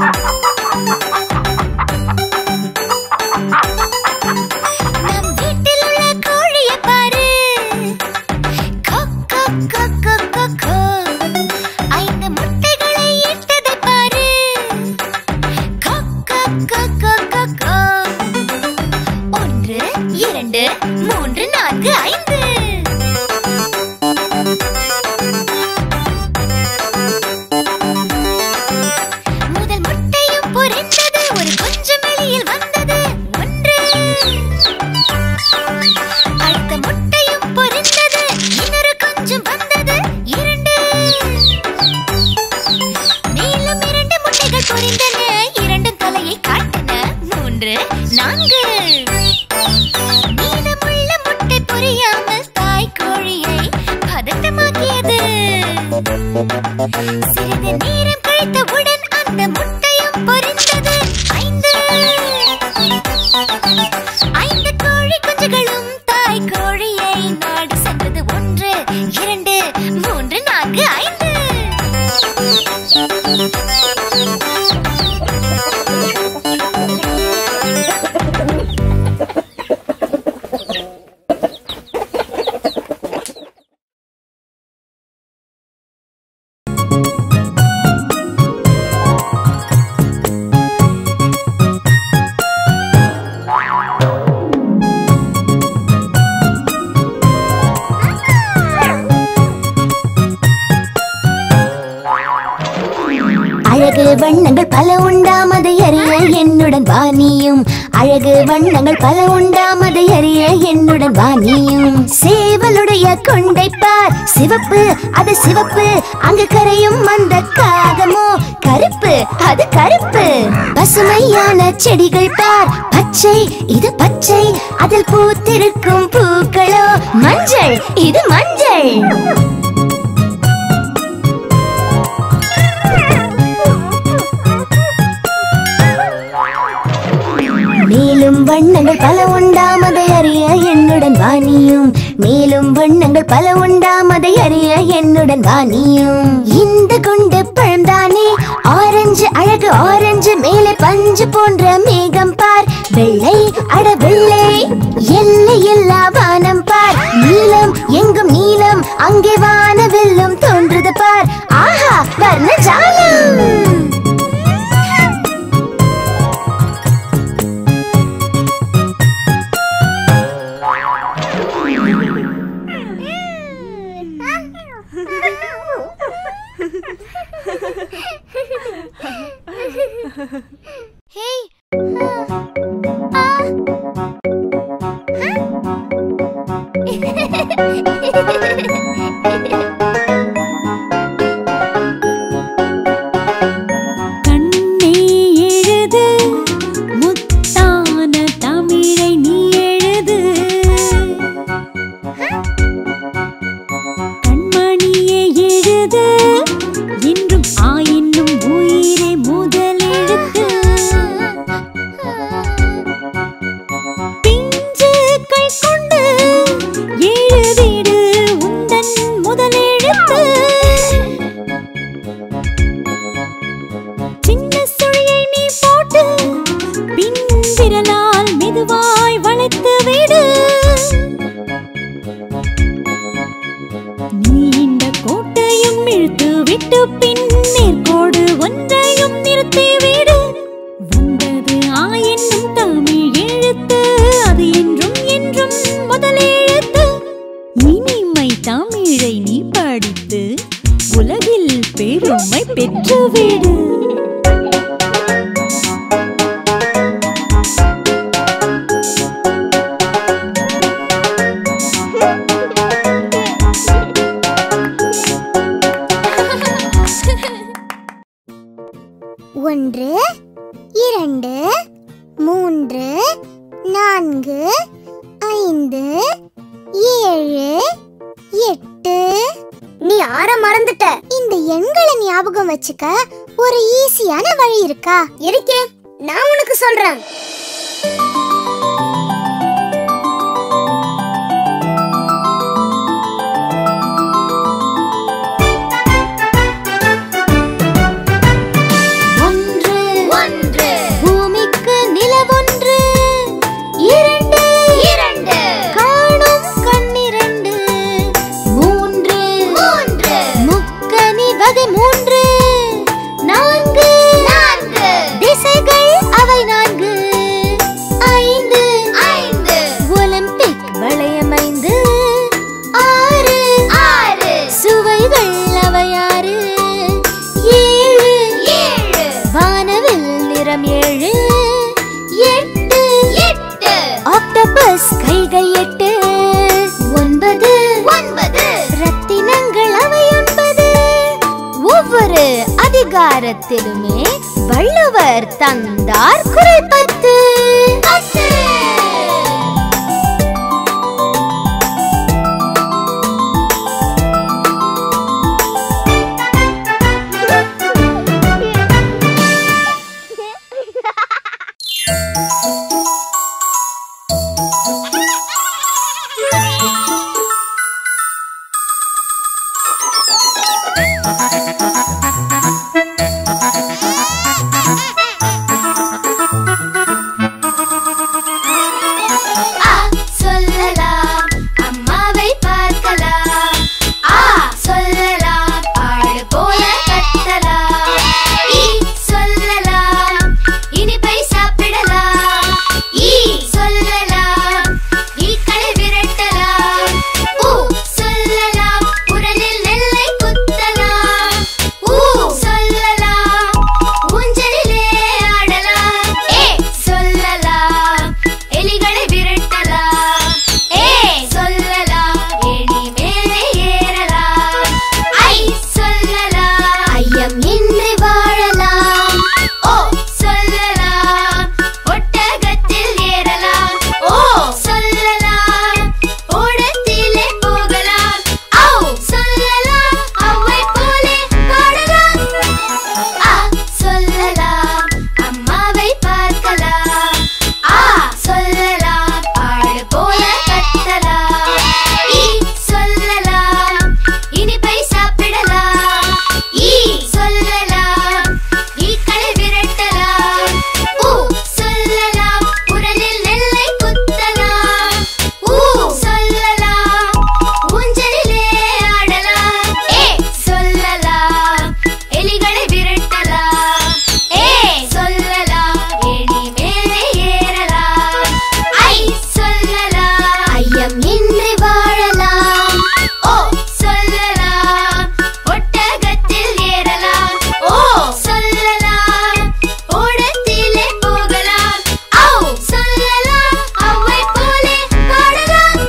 நம் வீட்டில் உள்ள கோழியை பாரு கொக்கோ கொக்கோ கொக்கோ ஐந்து முட்டைகளை இட்டதை பாரு கொக்கோ கொக்கோ கொக்கோ ஒன்று இரண்டு மூன்று நான்கு ஐந்து முதல் முட்டையும் பொரிந்தது ஒரு கொஞ்சம் வெளியில் வந்தது ஒன்று அடுத்த முட்டையும் பொரிந்தது இன்னொரு கொஞ்சம் வந்தது இரண்டு மேலும் இரண்டு முட்டைகள் பொரிந்தன இரண்டும் தலையை காட்டின மூன்று நான்கு மீதமுள்ள முட்டை பொரியாமல் தாய் கோழியை பதட்டமாக்கியது சிறிது நேரம் கழித்தவுடன் அந்த முட்டையும் பொரிந்தது ஐந்து ஐந்து கோழி குஞ்சுகளும் தாய் கோழியை நாடி சென்றது ஒன்று இரண்டு மூன்று நான்கு ஐந்து அழகு வண்ணங்கள் பல உண்டாம் அதை அறிய என்னுடன் வாணியும் அழகு வண்ணங்கள் பல உண்டாம் அதை அறிய என்னுடன் வாணியும் சேவலுடைய கொண்டை பார் சிவப்பு அது சிவப்பு அங்கு கரையும் அந்த காகமோ கருப்பு அது கருப்பு பசுமையான செடிகள் பார் பச்சை இது பச்சை அதில் பூத்திருக்கும் பூக்களோ மஞ்சள் இது மஞ்சள் மேலும் வண்ணங்கள் பல உண்டாம் அதை அறிய என்னுடன் வாணியும் மேலும் வண்ணங்கள் பல உண்டாம் அதை அறிய என்னுடன் வாணியும் இந்த குண்டு பழம்தானே ஆரஞ்சு அழகு ஆரஞ்சு மேலே பஞ்சு போன்ற மேகம் பார் வெள்ளை அட வெள்ளை எல்லை எல்லா வானம் பார் நீலம் எங்கும் நீலம் அங்கே வானவெல்லும் தோன்றுது பார் ஆஹா வர்ண ஜாலம் ஹேய் கண்ணே எழுது முத்தான தமிழை நீ எழுது கண்மணியே எழுது என்றும் ஆயினும் உயிரே முதலெழுத்து பிஞ்சு கை கொண்டு எழுதிடு உந்தன் முதலெழுத்து சின்ன சுழியை நீ போட்டு பின் விரலால் மெதுவாய் வளைத்து விடு நீண்ட கோட்டையும் இழுத்து விட்டு பின் நேர்கோடு ஒன்றையும் நிறுத்தி விடு வந்தது ஆ என்னும் தமிழ் எழுத்து அது என்றும் என்றும் முதலெழுத்து இனிமை தமிழை நீ படித்து உலகில் பெருமை பெற்றுவிடு ஒன்று இரண்டு மூன்று நான்கு ஐந்து ஏழு எட்டு நீ ஆற மறந்துட்ட இந்த எண்களை ஞாபகம் வச்சுக்க ஒரு ஈஸியான வழி இருக்கா இருக்கே நான் உனக்கு சொல்றேன் ஒன்று காலத்திலுமே வள்ளுவர் தந்தார் குரல் பத்து ஆ சொல்லலாம் அம்மாவை பார்க்கலாம் ஆ சொல்லலாம் ஆடு போல கத்தலாம் ஈ சொல்லலாம் இனிப்பை சாப்பிடலாம் ஈ சொல்லலாம் ஈக்களை விரட்டலாம் ஊ சொல்லலாம் உரலில் நெல்லை குத்தலாம் ஊ சொல்லலாம் ஊஞ்சலிலே ஆடலாம் ஏ சொல்லலாம் எலிகளை விரட்டலாம் ஏ சொல்லலாம் எலி மேலே ஏறலாம் ஐ சொல்லலாம் ஐயம் இன்றி வாழலாம் ஓ சொல்லலாம் ஒட்டகத்தில் ஏறலாம் ஓ சொல்லலாம் ஓடத்திலே போகலாம் ஔ சொல்லலாம் அவ்வை போலே பாடலாம் ஆ சொல்லலாம் அம்மாவை பார்க்கலாம் ஆ சொல்லலாம் ஆடு போல கத்தலாம் ஈ சொல்லலாம் இனிப்பை சாப்பிடலாம் ஈ சொல்லலாம் ஈக்களை விரட்டலாம் ஊ சொல்லலாம் உரலில் நெல்லை குத்தலாம் ஊ சொல்லலாம் ஊஞ்சலிலே ஆடலாம் ஏ சொல்லலாம் எலிகளை விரட்டலாம் ஏ சொல்லலாம் எலி மேலே ஏறலாம் ஐ சொல்லலாம் ஐயம் இன்றி வாழலாம் ஓ சொல்லலாம் ஒட்டகத்தில் ஏறலாம் ஓ சொல்லலாம் ஓடத்திலே போகலாம் ஔ சொல்லலாம் அவ்வை போலே பாடலாம்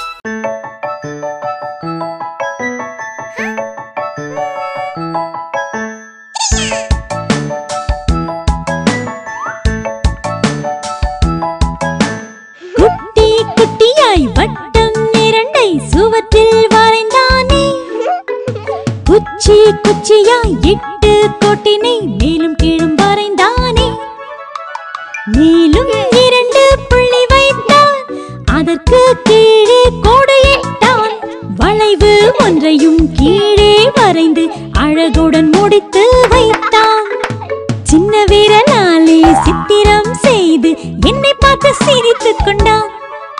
குட்டி குட்டியாய் வட்டம் இரண்டை சுவற்றில் வரைந்தானே குச்சி குச்சியாய் இட்டு கோட்டினை மேலும் கீழும் வரைந்தானே மேலும் இரண்டு புள்ளி வைத்தான் அதற்கு கீழே கோடையிட்டான் வளைவு ஒன்றையும் கீழே வரைந்து அழகுடன் முடித்து வைத்தான் சின்ன விரலாலே சித்திரம் செய்து என்னை பார்த்து சிரித்துக் கொண்டான்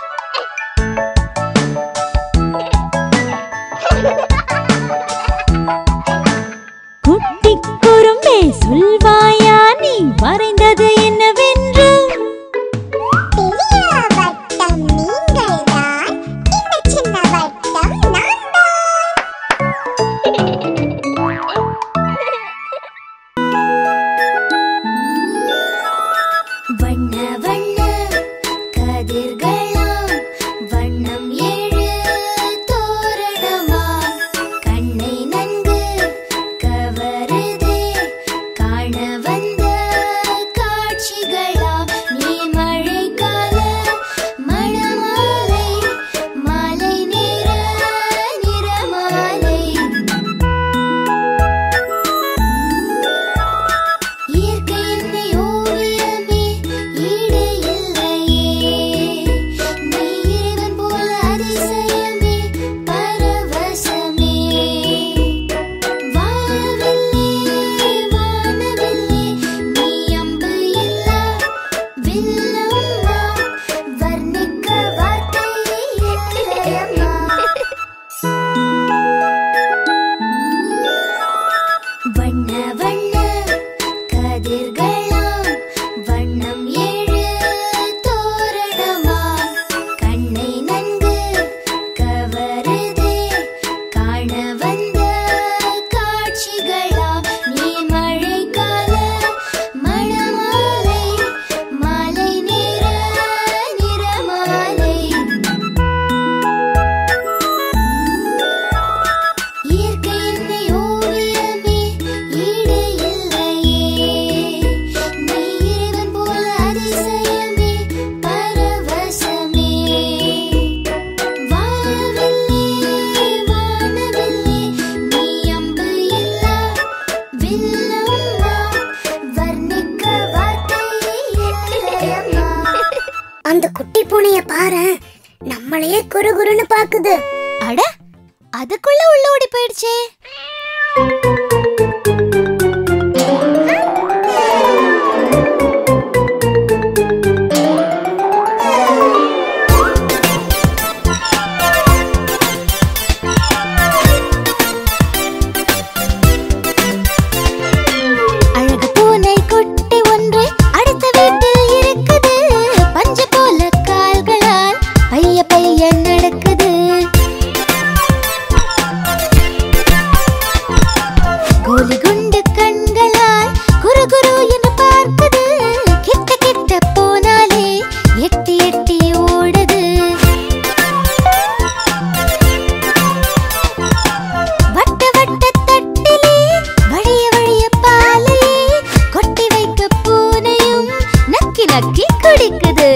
குட்டி குறும்பே சொல்வாயா நீ வரைந்தது என்னவென்று பெரிய வட்டம் நீங்கள்தான் இந்த சின்ன வட்டம் நான் இருக்குது அட அதுக்குள்ள உள்ள ஓடி போயிடுச்சே அழகு பூனை குட்டி ஒன்று அடுத்த வீட்டில் இருக்குது பஞ்சு போல கால்களால் பைய பைய நடக்குது கோலி குண்டு கண்களால் குரு குரு என்று பார்க்குது கிட்ட கிட்ட போனாலே எட்டி எட்டி ஓடுது வட்ட வட்ட தட்டிலே வழிய வழிய பாலையே கொட்டி வைக்க பூனையும் நக்கி நக்கி குடிக்குது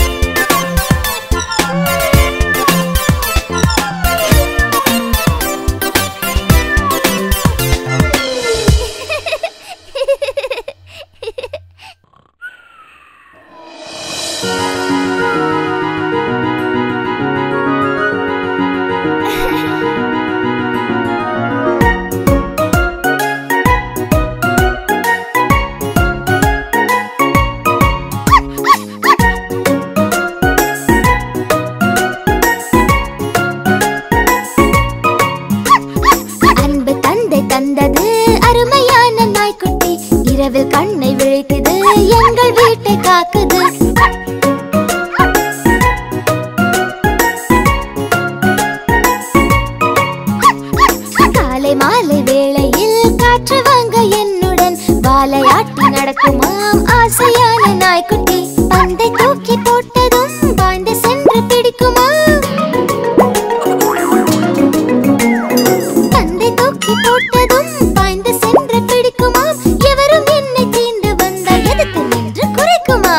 அன்பு தந்தை தந்தது அருமையான நாய்க்குட்டி இரவில் கண்ணை விழித்தது எங்கள் வீட்டை காக்குது காலை மாலை வேளையில் காற்று வாங்க என்னுடன் வாலையாட்டி நடக்குமாம் ஆசையான நாய்க்குட்டி பந்தை தூக்கி போட்டதும் பாய்ந்து சென்று பிடிக்குமாம் பந்தை தூக்கி போட்டதும் பாய்ந்து சென்று பிடிக்குமாம் எவரும் என்னை தீண்டு வந்தால் எதுக்கு நின்று குறைக்குமா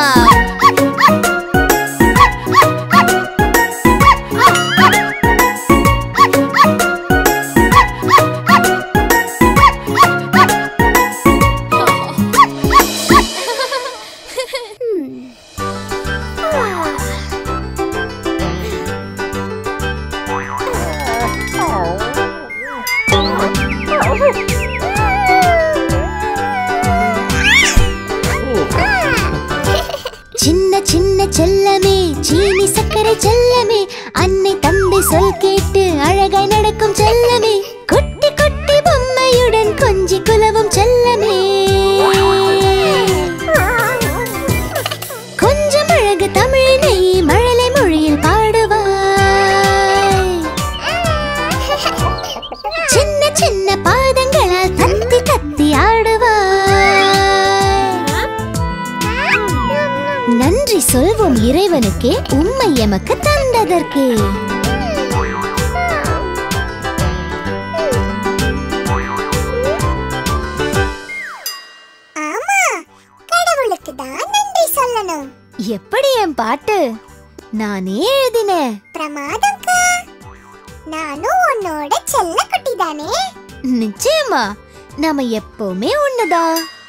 சின்ன சின்ன செல்லமே சீனி சக்கரை செல்லமே அன்னை தந்தை சொல் கேட்டு அழகாய் நடக்கும் செல்லமே குட்டி குட்டி பொம்மையுடன் கொஞ்சி குலவும் செல்லமே கொஞ்சம் அழகு தமிழினை மழலை மொழியில் பாடுவாய் சின்ன சின்ன பாதங்களால் தத்தி தத்தி ஆடுவாய் நன்றி சொல்வோம் இறைவனுக்கே உம்மை எமக்கு தந்ததற்கு ஆமா கடவுளுக்கு தான் நன்றி சொல்லணும் எப்படி என் பாட்டு நானே எழுதினேன் பிரமாதம்க்கா நானும் உன்னோட செல்ல குட்டி தானே நிச்சயமா நாம எப்பவுமே ஒண்ணுதான்